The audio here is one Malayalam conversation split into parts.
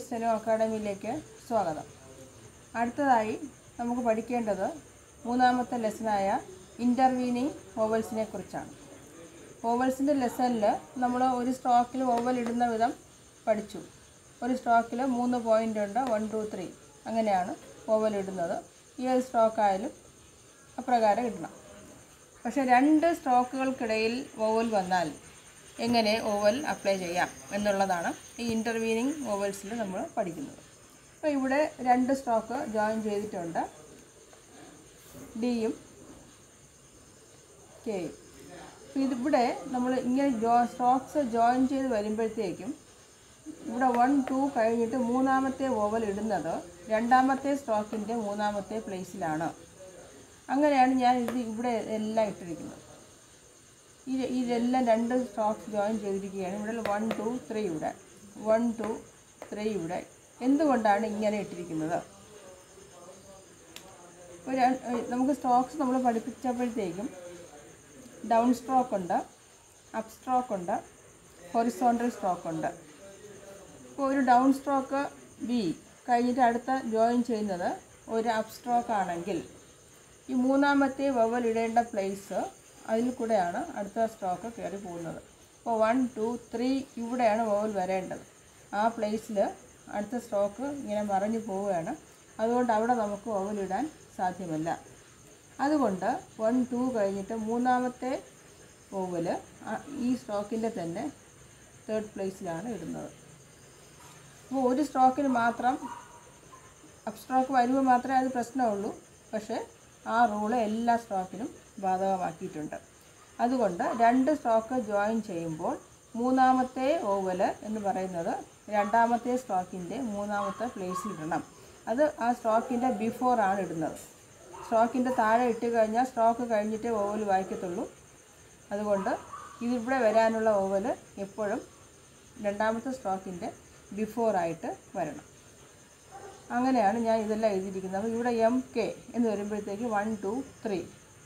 സ്റ്റെനോ അക്കാഡമിയിലേക്ക് സ്വാഗതം അടുത്തതായി നമുക്ക് പഠിക്കേണ്ടത് മൂന്നാമത്തെ ലെസണായ ഇൻ്റർവീനിങ് വോവൽസിനെ കുറിച്ചാണ് വോവൽസിൻ്റെ ലെസണിൽ നമ്മൾ ഒരു സ്ട്രോക്കിൽ വോവൽ ഇടുന്ന വിധം പഠിച്ചു ഒരു സ്ട്രോക്കിൽ മൂന്ന് പോയിൻ്റ് ഉണ്ട് വൺ ടു ത്രീ അങ്ങനെയാണ് വോവൽ ഇടുന്നത് ഈ ഒരു സ്ട്രോക്കായാലും അപ്രകാരം ഇടണം പക്ഷേ രണ്ട് സ്ട്രോക്കുകൾക്കിടയിൽ വോവൽ വന്നാൽ എങ്ങനെ ഓവൽ അപ്ലൈ ചെയ്യാം എന്നുള്ളതാണ് ഈ ഇൻ്റർവീനിങ് ഓവൽസിൽ നമ്മൾ പഠിക്കുന്നത് അപ്പോൾ ഇവിടെ രണ്ട് സ്ട്രോക്ക് ജോയിൻ ചെയ്തിട്ടുണ്ട് ഡിയും കെയും അപ്പോൾ ഇതിവിടെ നമ്മൾ ഇങ്ങനെ ജോ സ്ട്രോക്സ് ജോയിൻ ചെയ്ത് വരുമ്പോഴത്തേക്കും ഇവിടെ വൺ ടു കഴിഞ്ഞിട്ട് മൂന്നാമത്തെ ഓവൽ ഇടുന്നത് രണ്ടാമത്തെ സ്ട്രോക്കിൻ്റെ മൂന്നാമത്തെ പ്ലേസിലാണ് അങ്ങനെയാണ് ഞാൻ ഇത് ഇവിടെ എല്ലാം ഇട്ടിരിക്കുന്നത് ഇത് ഇതെല്ലാം രണ്ട് സ്ട്രോക്സ് ജോയിൻ ചെയ്തിരിക്കുകയാണ് ഇവിടെ വൺ ടു ത്രീ ഇവിടെ വൺ ടു ത്രീ ഇവിടെ എന്തുകൊണ്ടാണ് ഇങ്ങനെ ഇട്ടിരിക്കുന്നത് ഒരു നമുക്ക് സ്ട്രോക്സ് നമ്മൾ പഠിപ്പിച്ചപ്പോഴത്തേക്കും ഡൗൺ സ്ട്രോക്ക് ഉണ്ട് അപ്പ് സ്ട്രോക്ക് ഉണ്ട് ഹൊറിസോണ്ടൽ സ്ട്രോക്ക് ഉണ്ട് ഇപ്പോൾ ഒരു ഡൗൺ സ്ട്രോക്ക് ബി കഴിഞ്ഞിട്ട് അടുത്ത ജോയിൻ ചെയ്യുന്നത് ഒരു അപ്പ് സ്ട്രോക്ക് ആണെങ്കിൽ ഈ മൂന്നാമത്തെ വവൽ ഇടേണ്ട പ്ലേസ് അതിൽ കൂടെയാണ് അടുത്ത സ്ട്രോക്ക് കയറി പോകുന്നത് അപ്പോൾ വൺ ടു ത്രീ ഇവിടെയാണ് വവൽ വരേണ്ടത് ആ പ്ലേസിൽ അടുത്ത സ്ട്രോക്ക് ഇങ്ങനെ മറിഞ്ഞു പോവുകയാണ് അതുകൊണ്ട് അവിടെ നമുക്ക് വവൽ ഇടാൻ സാധ്യമല്ല അതുകൊണ്ട് വൺ ടു കഴിഞ്ഞിട്ട് മൂന്നാമത്തെ ഓവൽ ഈ സ്ട്രോക്കിൻ്റെ തന്നെ തേർഡ് പ്ലേസിലാണ് ഇടുന്നത് അപ്പോൾ ഒരു സ്ട്രോക്കിന് മാത്രം അപ്പ് സ്ട്രോക്ക് വരുമ്പോൾ മാത്രമേ അത് പ്രശ്നമുള്ളൂ പക്ഷേ ആ റൂള് എല്ലാ സ്ട്രോക്കിനും ബാധകമാക്കിയിട്ടുണ്ട് അതുകൊണ്ട് രണ്ട് സ്ട്രോക്ക് ജോയിൻ ചെയ്യുമ്പോൾ മൂന്നാമത്തെ ഓവല് എന്ന് പറയുന്നത് രണ്ടാമത്തെ സ്ട്രോക്കിൻ്റെ മൂന്നാമത്തെ പ്ലേസിൽ ഇടണം അത് ആ സ്ട്രോക്കിൻ്റെ ബിഫോർ ആണ് ഇടുന്നത് സ്ട്രോക്കിൻ്റെ താഴെ ഇട്ട് കഴിഞ്ഞാൽ സ്ട്രോക്ക് കഴിഞ്ഞിട്ടേ ഓവൽ വായിക്കത്തുള്ളൂ അതുകൊണ്ട് ഇതിവിടെ വരാനുള്ള ഓവൽ എപ്പോഴും രണ്ടാമത്തെ സ്ട്രോക്കിൻ്റെ ബിഫോറായിട്ട് വരണം അങ്ങനെയാണ് ഞാൻ ഇതെല്ലാം എഴുതിയിരിക്കുന്നത് അപ്പോൾ ഇവിടെ എം കെ എന്ന് വരുമ്പോഴത്തേക്ക് വൺ ടു ത്രീ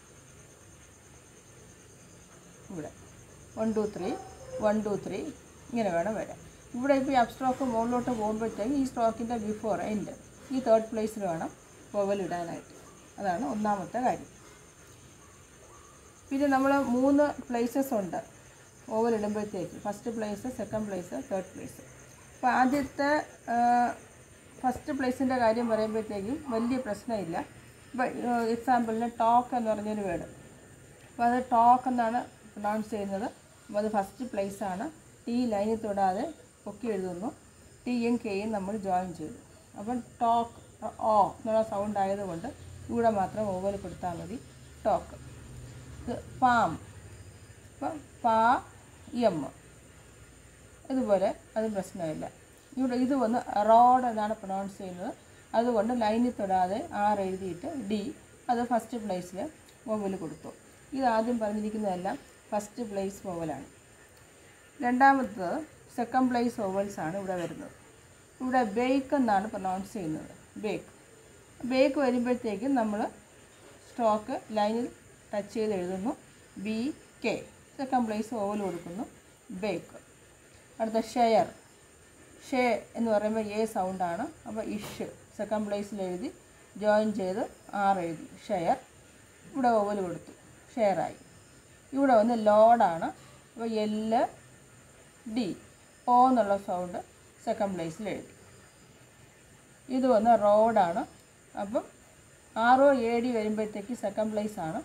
ഇവിടെ one two three one two three ഇങ്ങനെ വേണം വരാൻ ഇവിടെ ഇപ്പോൾ ഈ അപ് സ്ട്രോക്ക് മുകളിലോട്ട് പോകുമ്പോഴത്തേക്ക് ഈ സ്ട്രോക്കിൻ്റെ ബിഫോർ എൻഡ് ഈ തേർഡ് പ്ലേസിൽ വേണം വവൽ ഇടാനായിട്ട് അതാണ് ഒന്നാമത്തെ കാര്യം പിന്നെ നമ്മൾ മൂന്ന് പ്ലേസസ് ഉണ്ട് ഓവൽ ഇടുമ്പോഴത്തേക്ക് first place second place third place അപ്പോൾ ആദ്യത്തെ ഫസ്റ്റ് പ്ലേസിൻ്റെ കാര്യം പറയുമ്പോഴത്തേക്കും വലിയ പ്രശ്നമില്ല ഇപ്പോൾ എക്സാമ്പിളിന് ടോക്ക് എന്ന് പറഞ്ഞൊരു വേർഡ് അപ്പോൾ അത് ടോക്ക് എന്നാണ് പ്രൊണൗൺസ് ചെയ്യുന്നത് അപ്പോൾ അത് ഫസ്റ്റ് പ്ലേസാണ് ടി ലൈനിൽ തൊടാതെ പൊക്കി എഴുതുന്നു ടിയും കെയും നമ്മൾ ജോയിൻ ചെയ്തു അപ്പം ടോക്ക് ഓ എന്നുള്ള സൗണ്ട് ആയതുകൊണ്ട് ഇവിടെ മാത്രം ഓവൽ കൊടുത്താൽ മതി ടോക്ക് ഇത് പാം അപ്പം പാ എം ഇതുപോലെ അത് പ്രശ്നമില്ല ഇവിടെ ഇത് വന്ന് റോഡ് എന്നാണ് പ്രൊണൗൺസ് ചെയ്യുന്നത് അതുകൊണ്ട് ലൈനിൽ തൊടാതെ ആർ എഴുതിയിട്ട് ഡി അത് ഫസ്റ്റ് പ്ലേസിൽ വോവൽ കൊടുത്തു ഇത് ആദ്യം പറഞ്ഞിരിക്കുന്നതെല്ലാം ഫസ്റ്റ് പ്ലേസ് വോവലാണ് രണ്ടാമത്തത് സെക്കൻഡ് പ്ലേസ് വോവൽസ് ആണ് ഇവിടെ വരുന്നത് ഇവിടെ ബേക്ക് എന്നാണ് പ്രൊനൗൺസ് ചെയ്യുന്നത് ബേക്ക് ബേക്ക് വരുമ്പോഴത്തേക്കും നമ്മൾ സ്ട്രോക്ക് ലൈനിൽ ടച്ച് ചെയ്ത് എഴുതുന്നു B K second place oval കൊടുക്കുന്നു ബേക്ക് അടുത്ത ഷെയർ ഷേ എന്ന് പറയുമ്പോൾ എ സൗണ്ടാണ് അപ്പോൾ ഇഷ് സെക്കൻഡ് പ്ലേസിൽ എഴുതി ജോയിൻ ചെയ്ത് ആർ എഴുതി ഷെയർ ഇവിടെ ഓവൽ കൊടുത്തു ഷെയറായി ഇവിടെ വന്ന് ലോഡാണ് അപ്പോൾ എല് ഡി ഓ എന്നുള്ള സൗണ്ട് സെക്കൻഡ് പ്ലേസിൽ എഴുതി ഇത് വന്ന് റോഡാണ് അപ്പം ആർ ഒ എ ഡി വരുമ്പോഴത്തേക്ക് സെക്കൻഡ് പ്ലേസ് ആണ്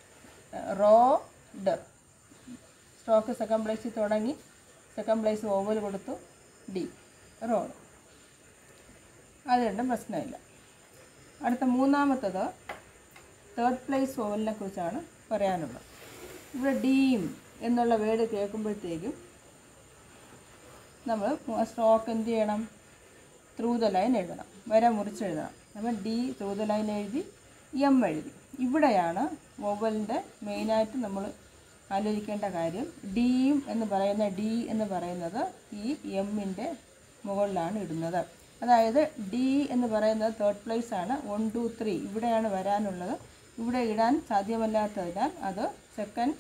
റോഡ് സ്ട്രോക്ക് സെക്കൻഡ് പ്ലേസിൽ തുടങ്ങി സെക്കൻഡ് പ്ലേസ് ഓവൽ കൊടുത്തു ഡി റോഡ് അത് രണ്ടും പ്രശ്നമില്ല അടുത്ത മൂന്നാമത്തത് തേർഡ് പ്ലേസ് ഓവലിനെ കുറിച്ചാണ് പറയാനുള്ളത് ഇവിടെ ഡീം എന്നുള്ള വേർഡ് കേൾക്കുമ്പോഴത്തേക്കും നമ്മൾ സ്ട്രോക്ക് എന്ത് ചെയ്യണം ത്രൂ ദ ലൈൻ എഴുതണം വര മുറിച്ചെഴുതണം നമ്മൾ ഡി ത്രൂ ദ ലൈൻ എഴുതി എം എഴുതി ഇവിടെയാണ് വൊവലിൻ്റെ മെയിനായിട്ട് നമ്മൾ ആലോചിക്കേണ്ട കാര്യം ഡിയും എന്ന് പറയുന്ന ഡി എന്ന് പറയുന്നത് ഈ എമ്മിൻ്റെ മുകളിലാണ് ഇടുന്നത് അതായത് ഡി എന്ന് പറയുന്നത് തേർഡ് പ്ലേസ് ആണ് വൺ ടു ത്രീ ഇവിടെയാണ് വരാനുള്ളത് ഇവിടെ ഇടാൻ സാധ്യമല്ലാത്തതിനാൽ അത് സെക്കൻഡ്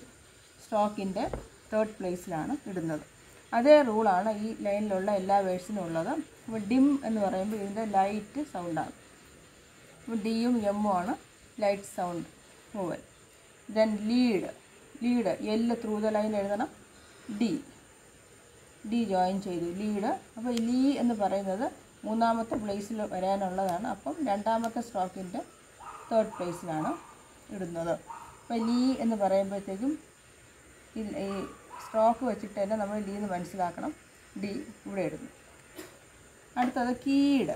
സ്ട്രോക്കിൻ്റെ തേർഡ് പ്ലേസിലാണ് ഇടുന്നത് അതേ റൂളാണ് ഈ ലൈനിലുള്ള എല്ലാ വേഴ്സിനും ഉള്ളത് അപ്പോൾ ഡിം എന്ന് പറയുമ്പോൾ ഇതിൻ്റെ ലൈറ്റ് സൗണ്ടാണ് അപ്പോൾ ഡിയും എമ്മും ആണ് light sound vowel then lead lead L through the line എഴുതണം ഡി ഡി ജോയിൻ ചെയ്തു ലീഡ് അപ്പോൾ ലീ എന്ന് പറയുന്നത് മൂന്നാമത്തെ പ്ലേസിൽ വരാനുള്ളതാണ് അപ്പം രണ്ടാമത്തെ സ്ട്രോക്കിൻ്റെ തേർഡ് പ്ലേസിലാണ് ഇടുന്നത് അപ്പോൾ ലീ എന്ന് പറയുമ്പോഴത്തേക്കും ഈ ഈ സ്ട്രോക്ക് വെച്ചിട്ട് തന്നെ നമ്മൾ ലീ എന്ന് മനസ്സിലാക്കണം ഡി ഇവിടെ ഇടുന്നു അടുത്തത് കീട്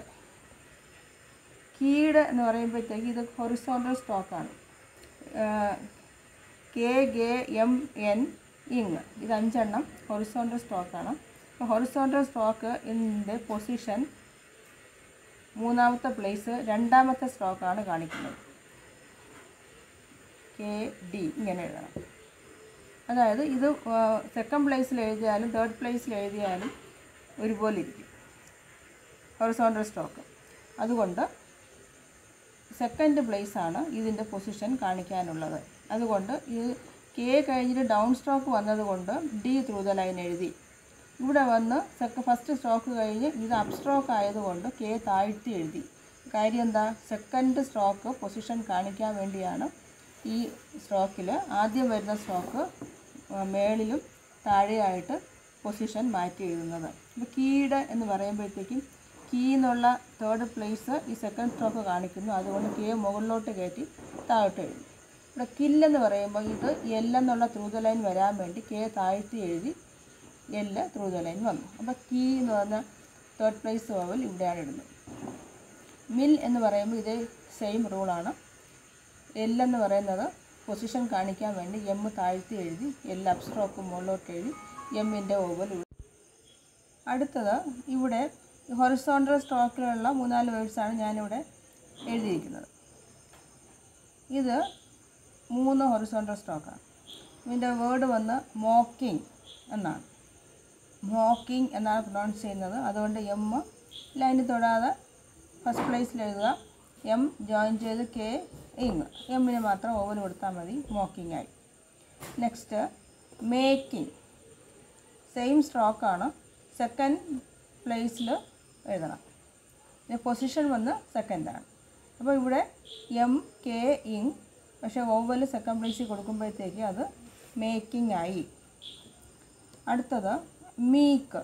കീട് എന്ന് പറയുമ്പോഴത്തേക്ക് ഇത് ഹൊറിസോണ്ടൽ സ്ട്രോക്കാണ് കെ ഗെ എം എൻ ഇങ് ഇത് അഞ്ചെണ്ണം ഹൊറിസോണ്ടൽ സ്ട്രോക്കാണ് അപ്പോൾ ഹൊറിസോണ്ടൽ സ്ട്രോക്ക് ഇതിൻ്റെ പൊസിഷൻ മൂന്നാമത്തെ പ്ലേസ് രണ്ടാമത്തെ സ്ട്രോക്കാണ് കാണിക്കുന്നത് കെ ഡി ഇങ്ങനെ എഴുതണം അതായത് ഇത് സെക്കൻഡ് പ്ലേസിൽ എഴുതിയാലും തേർഡ് പ്ലേസിൽ എഴുതിയാലും ഒരുപോലെ ഇരിക്കും ഹൊറിസോണ്ടൽ സ്ട്രോക്ക് അതുകൊണ്ട് സെക്കൻഡ് പ്ലേസ് ആണ് ഇതിൻ്റെ പൊസിഷൻ കാണിക്കാനുള്ളത് അതുകൊണ്ട് ഇത് കെ കഴിഞ്ഞിട്ട് ഡൗൺ സ്ട്രോക്ക് വന്നതുകൊണ്ട് ഡി ത്രൂ ദ ലൈൻ എഴുതി ഇവിടെ വന്ന് സെക്ക ഫസ്റ്റ് സ്ട്രോക്ക് കഴിഞ്ഞ് ഇത് അപ് സ്ട്രോക്ക് ആയതുകൊണ്ട് കെ താഴ്ത്തി എഴുതി കാര്യം എന്താ സെക്കൻഡ് സ്ട്രോക്ക് പൊസിഷൻ കാണിക്കാൻ വേണ്ടിയാണ് ഈ സ്ട്രോക്കിൽ ആദ്യം വരുന്ന സ്ട്രോക്ക് മേളിലും താഴെയായിട്ട് പൊസിഷൻ മാറ്റി എഴുതുന്നത് അപ്പോൾ കീയുടെ എന്ന് പറയുമ്പോഴത്തേക്കും കീ എന്നുള്ള തേർഡ് പ്ലേസ് ഈ സെക്കൻഡ് സ്ട്രോക്ക് കാണിക്കുന്നു അതുകൊണ്ട് കെ മുകളിലോട്ട് കയറ്റി താഴോട്ട് എഴുതി ഇവിടെ കില്ലെന്ന് പറയുമ്പോൾ ഇത് എൽ എന്നുള്ള ത്രൂ ദ ലൈൻ വരാൻ വേണ്ടി കെ താഴ്ത്തി എഴുതി എല് ത്രൂ ദ ലൈൻ വന്നു അപ്പോൾ കീ എന്ന് പറഞ്ഞ തേർഡ് പ്ലേസ് ഓവൽ ഇവിടെയാണ് ഇടുന്നത് മിൽ എന്ന് പറയുമ്പോൾ ഇതേ സെയിം റൂളാണ് എൽ എന്ന് പറയുന്നത് പൊസിഷൻ കാണിക്കാൻ വേണ്ടി എം താഴ്ത്തി എഴുതി എൽ അപ്സ്ട്രോക്ക് മുകളിലോട്ട് എഴുതി എമ്മിൻ്റെ ഓവൽ ഇവിടെ അടുത്തത് ഇവിടെ ഹൊറിസോണ്ടൽ സ്ട്രോക്കിലുള്ള മൂന്നാല് വേർഡ്സാണ് ഞാനിവിടെ എഴുതിയിരിക്കുന്നത് ഇത് മൂന്ന് ഹൊറിസോണ്ടൽ സ്ട്രോക്കാണ് ഇതിൻ്റെ വേർഡ് വന്ന് മോക്കിംഗ് എന്നാണ് മോക്കിംഗ് എന്നാണ് പ്രൊണൗൺസ് ചെയ്യുന്നത് അതുകൊണ്ട് എം ലൈനിൽ തൊടാതെ ഫസ്റ്റ് പ്ലേസിൽ എഴുതുക എം ജോയിൻ ചെയ്ത് കെ ഇങ് എമ്മിന് മാത്രം ഓവൽ കൊടുത്താൽ മതി മോക്കിംഗ് ആയി നെക്സ്റ്റ് മേക്കിംഗ് സെയിം സ്ട്രോക്കാണ് സെക്കൻഡ് പ്ലേസിൽ എഴുതണം ഇതിൻ്റെ പൊസിഷൻ വന്ന് സെക്കൻഡാണ് അപ്പോൾ ഇവിടെ എം കെ ഇങ് പക്ഷേ ഓവൽ സെക്കൻഡ് പ്ലേസിൽ കൊടുക്കുമ്പോഴത്തേക്ക് അത് മേക്കിംഗ് ആയി അടുത്തത് മീക്ക്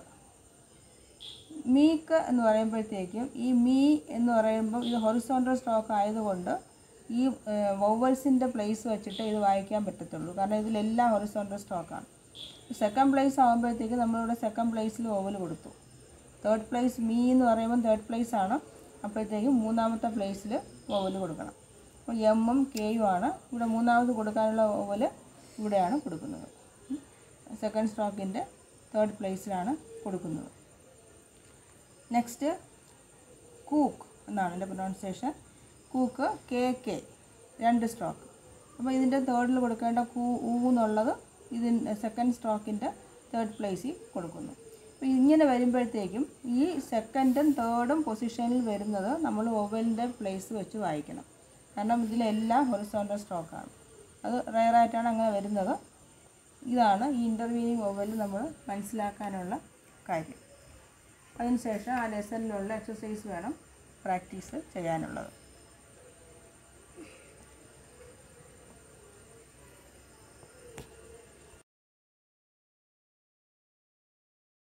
മീക്ക് എന്ന് പറയുമ്പോഴത്തേക്കും ഈ മീ എന്ന് പറയുമ്പോൾ ഇത് ഹൊറിസോണ്ടൽ സ്ട്രോക്ക് ആയതുകൊണ്ട് ഈ വൊവൽസിൻ്റെ പ്ലേസ് വെച്ചിട്ട് ഇത് വായിക്കാൻ പറ്റത്തുള്ളൂ കാരണം ഇതിലെല്ലാം ഹൊറിസോണ്ടൽ സ്ട്രോക്കാണ് സെക്കൻഡ് പ്ലേസ് ആകുമ്പോഴത്തേക്ക് നമ്മളിവിടെ സെക്കൻഡ് പ്ലേസിൽ ഓവൽ കൊടുത്തു തേർഡ് പ്ലേസ് മീ എന്ന് പറയുമ്പോൾ തേർഡ് പ്ലേസ് ആണ് അപ്പോഴത്തേക്കും മൂന്നാമത്തെ പ്ലേസിൽ ഓവൽ കൊടുക്കണം അപ്പോൾ എമ്മും കെയും ആണ് ഇവിടെ മൂന്നാമത് കൊടുക്കാനുള്ള ഓവൽ ഇവിടെയാണ് കൊടുക്കുന്നത് സെക്കൻഡ് സ്ട്രോക്കിൻ്റെ തേർഡ് പ്ലേസിലാണ് കൊടുക്കുന്നത് നെക്സ്റ്റ് കൂക്ക് എന്നാണ് എൻ്റെ പ്രൊനൗൺസിയേഷൻ കൂക്ക് കെ കെ രണ്ട് സ്ട്രോക്ക് അപ്പോൾ ഇതിൻ്റെ തേർഡിൽ കൊടുക്കേണ്ട കൂ ഊ എന്നുള്ളത് ഇതിൻ്റെ സെക്കൻഡ് സ്ട്രോക്കിൻ്റെ തേർഡ് പ്ലേസിൽ കൊടുക്കുന്നു അപ്പോൾ ഇങ്ങനെ വരുമ്പോഴത്തേക്കും ഈ സെക്കൻഡും തേർഡും പൊസിഷനിൽ വരുന്നത് നമ്മൾ ഓവലിൻ്റെ പ്ലേസ് വെച്ച് വായിക്കണം കാരണം ഇതിലെല്ലാം ഹൊറിസോണ്ടൽ സ്ട്രോക്കാണ് അത് റയറായിട്ടാണ് അങ്ങനെ വരുന്നത് ഇതാണ് ഈ ഇൻ്റർവ്യൂവിങ് ഓവൽ നമ്മൾ മനസ്സിലാക്കാനുള്ള കാര്യം അതിനുശേഷം ആ ലെസണിലുള്ള എക്സസൈസ് വേണം പ്രാക്ടീസ് ചെയ്യാനുള്ളത്